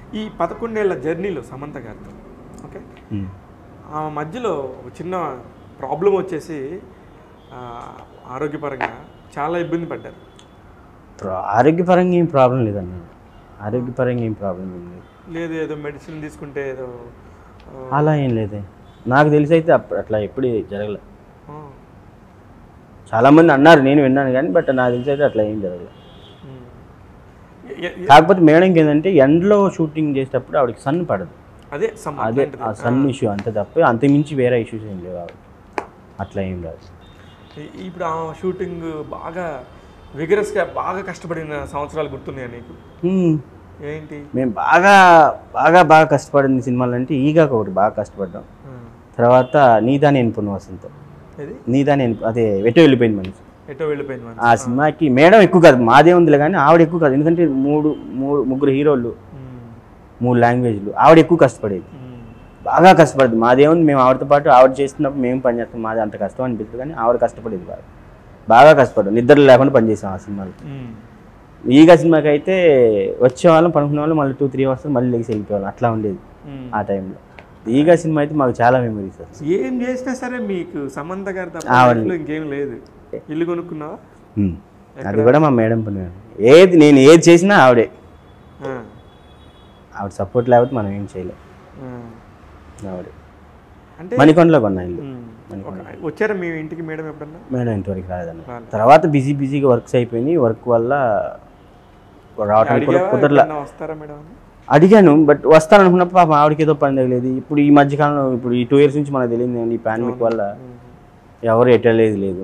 ఈ పదకొండేళ్ల జర్నీలో సమంత గారితో ఓకే ఉమ్. ఆ మధ్యలో ఒక చిన్న ప్రాబ్లం వచ్చేసి ఆ, ఆరోగ్యపరంగా చాలా ఇబ్బంది పడ్డారు ప్రా- ఆరోగ్యపరంగా ఏం ప్రాబ్లం లేదన్న ఆరోగ్యపరంగా ఏం ప్రాబ్లం ఏం లేదు లేదు ఏదో మెడిసిన్ తీసుకుంటే ఏదో ఆ, అలా ఏం లేదే నాకు తెలిసి అయితే అప్పుడు అట్లా ఎప్పుడు జరగలే ఆ, చాలామంది అన్నారు నేను విన్నాను కానీ బట్ నాకు తెలిసి అయితే అట్లా ఏం జరగలేదు ఉమ్. ఎ- ఎ- కాకపోతే మేడంకి ఏంటంటే ఎండలో షూటింగ్ చేసేటప్పుడు ఆవిడకి సన్ పడదు అదే సమ్ అదే అట్లాంటిది. ఆ సన్ ఇష్యూ అంతే తప్ప అంతకుమించి వేరే ఇష్యూస్ ఏం లేవు ఆవిడకి అట్లా ఏం రాదు ఈ- ఇప్పుడు ఆ షూటింగ్ బాగా విగరస్గా బాగా కష్టపడిన సంవత్సరాలు గుర్తున్నాయా నీకు హ్మ్. ఏంటి మేము బాగా బాగా బాగా కష్టపడింది సినిమాలు అంటే ఈగాక ఒకటి బాగా కష్టపడ్డాం ఆ, తర్వాత నీదా నేను పుణ్య వసంతం ఏది నీదా నేను అదే ఎటో వెళ్ళిపోయింది మనిషి ఎటో వెళ్ళిపోయింది మన ఆ సినిమాకి మేడం ఎక్కువ కాదు మాదే ఉందిలే కానీ ఆవిడ ఎక్కువ కాదు ఎందుకంటే మూడు మూడు ముగ్గురు హీరోలు మూడు లాంగ్వేజ్లు ఆవిడ ఎక్కువ కష్టపడేది బాగా కష్టపడేది మాదేముంది మేము ఆవిడతో పాటు ఆవిడ చేస్తున్నప్పుడు మేము పని చేస్తాం మాది అంత కష్టం అనిపిస్తుంది కానీ ఆవిడ కష్టపడేది బాగా బాగా కష్టపడ్డాం నిద్ర లేకుండా పనిచేసాం ఆ సినిమాలో ఈగ సినిమాకి అయితే వచ్చేవాళ్ళం పనుకునే వాళ్ళం మళ్ళీ టూ త్రీ అవర్స్ మళ్ళీ లేచి వెళ్ళిపోయేవాళ్ళం అట్లా ఉండేది ఆ టైంలో ఈగ సినిమా అయితే మాకు చాలా మెమరీస్ అసలు ఏం చేసినా సరే మీకు సమంత గారి తప్ప ఆవిడ- life లో ఇంకేం లేదు ఇల్లు కొనుక్కున్నావా హ్మ్. అది కూడా మా మేడం పని ఏది నేను ఏది చేసినా ఆవిడే ఆ, ఆవిడ సపోర్ట్ లేకపోతే మనం ఏం చేయలేం ఆ. ఆవిడే అంటే మణికొండలో కొన్నా ఇల్లు ఉమ్, ఒక- వచ్చారా మీ ఇంటికి మేడం ఎప్పుడన్నా మేడం ఇంతవరకు రాలేదన్న రాలేదు. తర్వాత బిజీ బిజీగా వర్క్స్ అయిపోయినాయి వర్క్ వల్ల రావడానికి కూడా అడిగావా కుదరలా ఎప్పుడన్నా వస్తారా మేడం అని అడిగాను బట్ వస్తాను అనుకున్నప్పుడు పాపం ఆవిడకి ఏదో పని తగలేదు ఇప్పుడు ఈ మధ్యకాలంలో ఇప్పుడు ఈ టూ ఇయర్స్ నుంచి మనకు తెలియదు ఈ పాండమిక్ వల్ల ఎవరు ఎట్టలేదు లేదు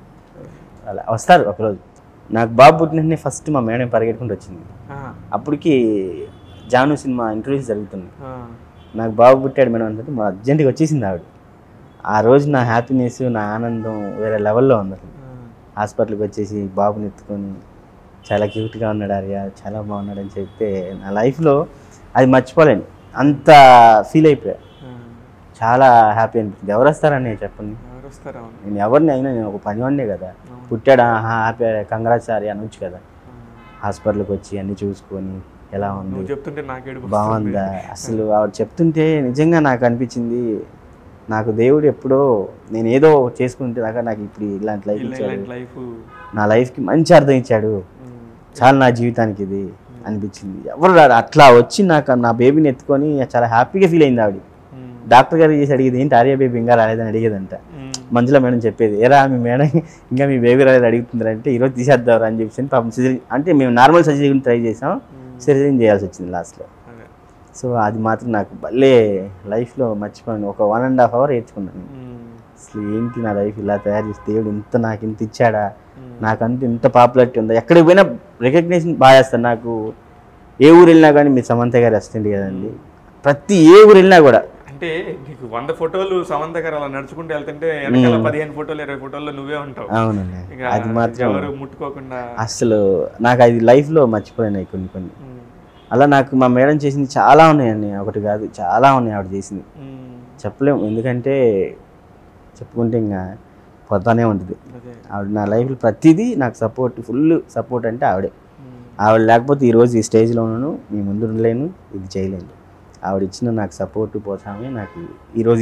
అలా వస్తారు ఒకరోజు నాకు బాబు పుట్టిన ఫస్ట్ మా మేడం పరిగెట్టుకుంటూ వచ్చింది ఆ, అప్పటికి జాను సినిమా ఇంటర్వ్యూస్ జరుగుతుంది ఆ, నాకు బాబు పుట్టాడు మేడం అంటే మా అర్జెంట్గా వచ్చేసింది ఆవిడ ఆ రోజు నా హ్యాపీనెస్ నా ఆనందం వేరే లెవెల్లో ఉంది అసలు ఆ. హాస్పిటల్కి వచ్చేసి బాబుని ఎత్తుకొని చాలా క్యూట్గా ఉన్నాడు ఆర్య చాలా బాగున్నాడు అని చెప్తే నా లైఫ్లో అది మర్చిపోలేను అంత ఫీల్ అయిపోయా ఆ, చాలా హ్యాపీ అనిపించింది ఎవరు వస్తారని చెప్పండి ఎవరు వస్తారా అవును. నేను ఎవరిని అయినా నేను ఒక పని వాడినే కదా పుట్టాడా హ్యాపీ కంగ్రాట్స్ ఆర్య అనొచ్చు కదా ఆ. హాస్పిటల్కి వచ్చి అన్నీ చూసుకొని ఎలా ఉంది నువ్వు చెప్తుంటే నాకేడు బాగుందా అసలు ఆవిడ చెప్తుంటే నిజంగా నాకు అనిపించింది నాకు దేవుడు ఎప్పుడో నేను ఏదో ఒకటి చేసుకుంటే దాకా నాకు ఇప్పుడు ఇలాంటి లైఫ్ ఇచ్చాడు ఇలాంటి లైఫ్ నా లైఫ్కి మంచి అర్థం ఇచ్చాడు చాలా నా జీవితానికి ఇది అనిపించింది ఎవరు రారు అట్లా వచ్చి నాకు నా బేబీని ఎత్తుకొని చాలా హ్యాపీగా ఫీల్ అయింది ఆవిడ డాక్టర్ గారు చేసి అడిగేది ఏంటి ఆర్య బేబీ ఇంకా రాలేదని అడిగేదంట మంజుల మేడం చెప్పేది ఏరా మీ మేడం ఇంకా మీ బేబీ రాలేదు అడుగుతుందంటే అంటే ఈరోజు తీసేద్దాం అని చెప్పేసి పాపం సర్జరీ అంటే మేము నార్మల్ సర్జరీ ట్రై చేసాం సర్జరీ చేయాల్సి వచ్చింది లాస్ట్లో అదే సో అది మాత్రం నాకు భలే లైఫ్లో మర్చిపోయాను ఒక వన్ అండ్ హాఫ్ అవర్ నేర్చుకున్నాను ఉమ్, అసలు ఏంటి నా లైఫ్ ఇలా తయారు చేసి దేవుడు ఇంత నాకు ఇంత ఇచ్చాడా నాకంటూ ఇంత పాపులారిటీ ఉందా ఎక్కడికి పోయినా రికగ్నేషన్ బాగా చేస్తాను నాకు ఏ ఊరు వెళ్ళినా కానీ మీరు సమంత గారు అసిస్టెంట్ కదండి ప్రతి ఏ ఊరు వెళ్ళినా కూడా అంటే నీకు వంద ఫోటోలు సమంత గారు అలా నడుచుకుంటూ వెళ్తుంటే వెనకాల పదిహేను ఫోటోలు ఇరవై ఫోటోల్లో నువ్వే ఉంటావు అవునండి ఇక అది మాత్రం ఎవరు ముట్టుకోకుండా అసలు నాకు అది లైఫ్లో మర్చిపోయినాయి కొన్ని కొన్ని ఉమ్, అలా నాకు మా మేడం చేసింది చాలా ఉన్నాయండి ఒకటి కాదు చాలా ఉన్నాయి ఆవిడ చేసింది ఉమ్, చెప్పలేము ఎందుకంటే చెప్పుకుంటే ఇంకా పోతానే ఉంటుంది అదే ఆవిడ నా లైఫ్లో ప్రతిదీ నాకు సపోర్ట్ ఫుల్ సపోర్ట్ అంటే ఆవిడే ఉమ్, ఆవిడ లేకపోతే ఈరోజు ఈ స్టేజ్లో ఉన్నాను మీ ముందు ఉండలేను ఇది చేయలేను ఆవిడ ఇచ్చిన నాకు సపోర్ట్ పోతామే నాకు ఈరోజు